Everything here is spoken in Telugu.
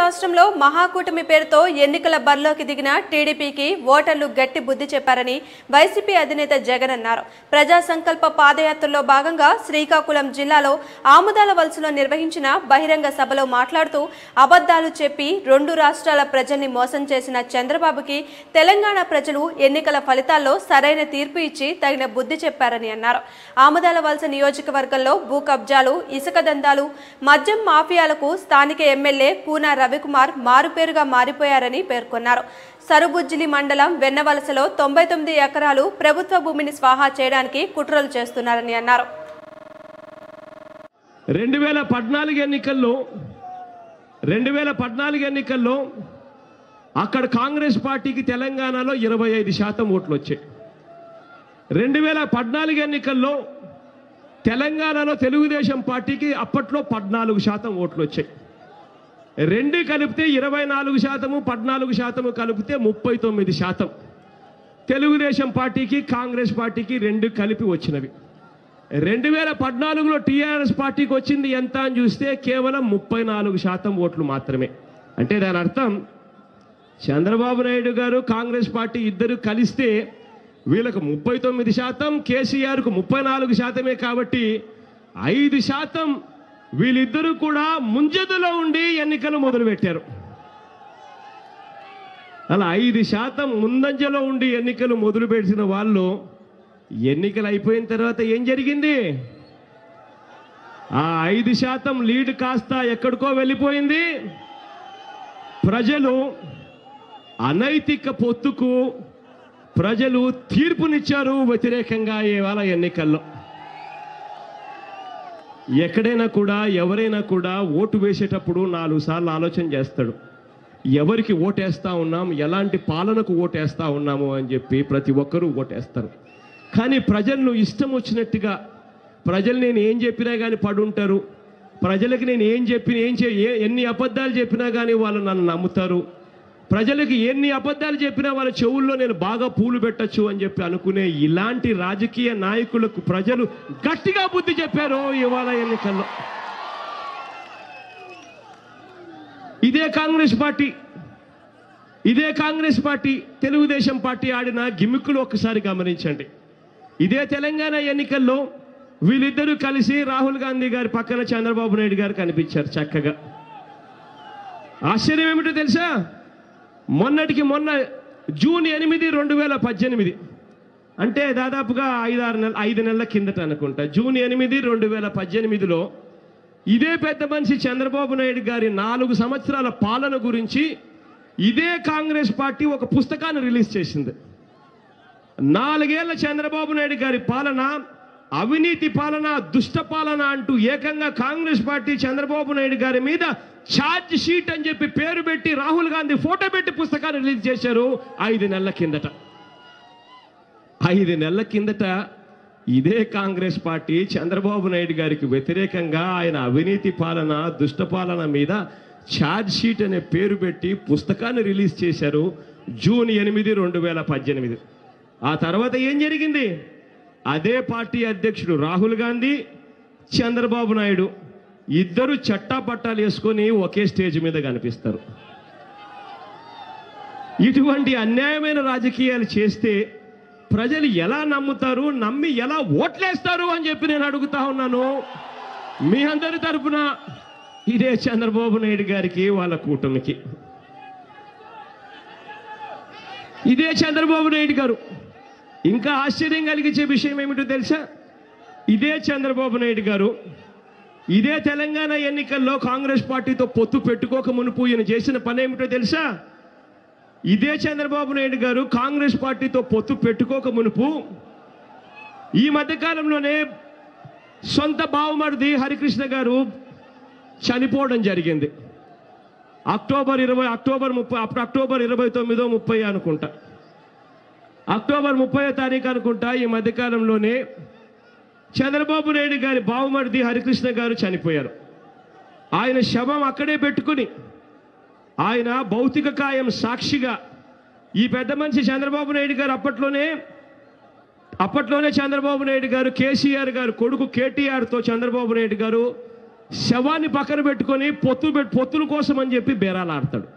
రాష్ట్రంలో మహాకూటమి పేరుతో ఎన్నికల బరిలోకి దిగిన టీడీపీకి ఓటర్లు గట్టి బుద్ధి చెప్పారని వైసీపీ అధినేత జగన్ అన్నారు ప్రజా సంకల్ప పాదయాత్రలో భాగంగా శ్రీకాకుళం జిల్లాలో ఆముదాల వలసలో నిర్వహించిన బహిరంగ సభలో మాట్లాడుతూ అబద్ధాలు చెప్పి రెండు రాష్ట్రాల ప్రజల్ని మోసం చేసిన చంద్రబాబుకి తెలంగాణ ప్రజలు ఎన్నికల ఫలితాల్లో సరైన తీర్పు ఇచ్చి తగిన బుద్ధి చెప్పారని అన్నారు ఆముదాల వలస నియోజకవర్గంలో భూ కబ్జాలు ఇసుక దందాలు మద్యం మాఫియాలకు స్థానిక ఎమ్మెల్యే కూనా రవికుమార్ మారుపేరుగా మారిపోయారని పేర్కొన్నారు సరుబుజ్జిలి మండలం వెన్నవలసలో తొంభై తొమ్మిది ఎకరాలు ప్రభుత్వ భూమిని స్వాహా చేయడానికి కుట్రలు చేస్తున్నారని అన్నారు రెండు వేల పద్నాలుగు ఎన్నికల్లో రెండు వేల పద్నాలుగు ఎన్నికల్లో అక్కడ కాంగ్రెస్ పార్టీకి తెలంగాణలో ఇరవై ఐదు శాతం ఓట్లు వచ్చాయి రెండు వేల పద్నాలుగు ఎన్నికల్లో తెలంగాణలో తెలుగుదేశం పార్టీకి అప్పట్లో పద్నాలుగు శాతం ఓట్లు వచ్చాయి రెండు కలిపితే ఇరవై నాలుగు శాతము పద్నాలుగు శాతము కలిపితే ముప్పై తొమ్మిది శాతం తెలుగుదేశం పార్టీకి కాంగ్రెస్ పార్టీకి రెండు కలిపి వచ్చినవి రెండు వేల పద్నాలుగులో టీఆర్ఎస్ పార్టీకి వచ్చింది ఎంత అని చూస్తే కేవలం ముప్పై నాలుగు శాతం ఓట్లు మాత్రమే అంటే దాని అర్థం చంద్రబాబు నాయుడు గారు కాంగ్రెస్ పార్టీ ఇద్దరు కలిస్తే వీళ్ళకు ముప్పై తొమ్మిది శాతం కేసీఆర్కు ముప్పై నాలుగు శాతమే కాబట్టి ఐదు శాతం వీళ్ళిద్దరూ కూడా ముంజదులో ఉండి ఎన్నికలు మొదలుపెట్టారు అలా ఐదు శాతం ముందంజలో ఉండి ఎన్నికలు మొదలుపెట్టిన వాళ్ళు ఎన్నికలు అయిపోయిన తర్వాత ఏం జరిగింది ఆ ఐదు శాతం లీడ్ కాస్త ఎక్కడికో వెళ్ళిపోయింది ప్రజలు అనైతిక పొత్తుకు ప్రజలు తీర్పునిచ్చారు వ్యతిరేకంగా ఇవాళ ఎన్నికల్లో ఎక్కడైనా కూడా ఎవరైనా కూడా ఓటు వేసేటప్పుడు నాలుగు సార్లు ఆలోచన చేస్తాడు ఎవరికి ఓటేస్తా ఉన్నాం ఎలాంటి పాలనకు ఓటేస్తా ఉన్నాము అని చెప్పి ప్రతి ఒక్కరూ ఓటేస్తారు కానీ ప్రజలను ఇష్టం వచ్చినట్టుగా ప్రజలు నేను ఏం చెప్పినా కానీ పడుంటారు ప్రజలకు నేను ఏం చెప్పిన ఏం చే ఏ- ఎన్ని అబద్ధాలు చెప్పినా కానీ వాళ్ళు నన్ను నమ్ముతారు ప్రజలకు ఎన్ని అబద్ధాలు చెప్పినా వాళ్ళ చెవుల్లో నేను బాగా పూలు పెట్టచ్చు అని చెప్పి అనుకునే ఇలాంటి రాజకీయ నాయకులకు ప్రజలు గట్టిగా బుద్ధి చెప్పారు ఇవాళ ఎన్నికల్లో ఇదే కాంగ్రెస్ పార్టీ ఇదే కాంగ్రెస్ పార్టీ తెలుగుదేశం పార్టీ ఆడిన గిమ్మిక్కులు ఒక్కసారి గమనించండి ఇదే తెలంగాణ ఎన్నికల్లో వీళ్ళిద్దరూ కలిసి రాహుల్ గాంధీ గారి పక్కన చంద్రబాబు నాయుడు గారు కనిపించారు చక్కగా ఆశ్చర్యం ఏమిటో తెలుసా మొన్నటికి మొన్న జూన్ ఎనిమిది రెండు వేల పద్దెనిమిది అంటే దాదాపుగా ఐదారు నెల ఐదు నెలల కిందట అనుకుంటా జూన్ ఎనిమిది రెండు వేల పద్దెనిమిదిలో ఇదే పెద్ద మనిషి చంద్రబాబు నాయుడు గారి నాలుగు సంవత్సరాల పాలన గురించి ఇదే కాంగ్రెస్ పార్టీ ఒక పుస్తకాన్ని రిలీజ్ చేసింది నాలుగేళ్ల చంద్రబాబు నాయుడు గారి పాలన అవినీతి పాలన దుష్ట పాలన అంటూ ఏకంగా కాంగ్రెస్ పార్టీ చంద్రబాబు నాయుడు గారి మీద ఛార్జ్ షీట్ అని చెప్పి పేరు పెట్టి రాహుల్ గాంధీ ఫోటో పెట్టి పుస్తకాన్ని రిలీజ్ చేశారు ఐదు నెలల కిందట ఐదు నెలల కిందట ఇదే కాంగ్రెస్ పార్టీ చంద్రబాబు నాయుడు గారికి వ్యతిరేకంగా ఆయన అవినీతి పాలన దుష్ట పాలన మీద ఛార్జ్ షీట్ అనే పేరు పెట్టి పుస్తకాన్ని రిలీజ్ చేశారు జూన్ ఎనిమిది రెండు వేల పద్దెనిమిది ఆ తర్వాత ఏం జరిగింది అదే పార్టీ అధ్యక్షుడు రాహుల్ గాంధీ చంద్రబాబు నాయుడు ఇద్దరు చట్టా పట్టాలు వేసుకొని ఒకే స్టేజ్ మీద కనిపిస్తారు ఇటువంటి అన్యాయమైన రాజకీయాలు చేస్తే ప్రజలు ఎలా నమ్ముతారు నమ్మి ఎలా ఓట్లేస్తారు అని చెప్పి నేను అడుగుతా ఉన్నాను మీ అందరి తరపున ఇదే చంద్రబాబు నాయుడు గారికి వాళ్ళ కూటమికి ఇదే చంద్రబాబు నాయుడు గారు ఇంకా ఆశ్చర్యం కలిగించే విషయం ఏమిటో తెలుసా ఇదే చంద్రబాబు నాయుడు గారు ఇదే తెలంగాణ ఎన్నికల్లో కాంగ్రెస్ పార్టీతో పొత్తు పెట్టుకోక మునుపు ఈయన చేసిన పని ఏమిటో తెలుసా ఇదే చంద్రబాబు నాయుడు గారు కాంగ్రెస్ పార్టీతో పొత్తు పెట్టుకోక మునుపు ఈ మధ్యకాలంలోనే సొంత బావమరిది హరికృష్ణ గారు చనిపోవడం జరిగింది అక్టోబర్ ఇరవై అక్టోబర్ ముప్పై అప్పుడు అక్టోబర్ ఇరవై తొమ్మిదో ముప్పై అనుకుంటా అక్టోబర్ ముప్పై తారీఖు అనుకుంటా ఈ మధ్యకాలంలోనే చంద్రబాబు నాయుడు గారి బావమరిది హరికృష్ణ గారు చనిపోయారు ఆయన శవం అక్కడే పెట్టుకుని ఆయన భౌతిక కాయం సాక్షిగా ఈ పెద్ద మనిషి చంద్రబాబు నాయుడు గారు అప్పట్లోనే అప్పట్లోనే చంద్రబాబు నాయుడు గారు కేసీఆర్ గారు కొడుకు కేటీఆర్తో చంద్రబాబు నాయుడు గారు శవాన్ని పక్కన పెట్టుకొని పొత్తు పెట్ పొత్తుల కోసం అని చెప్పి బేరాలు ఆడతాడు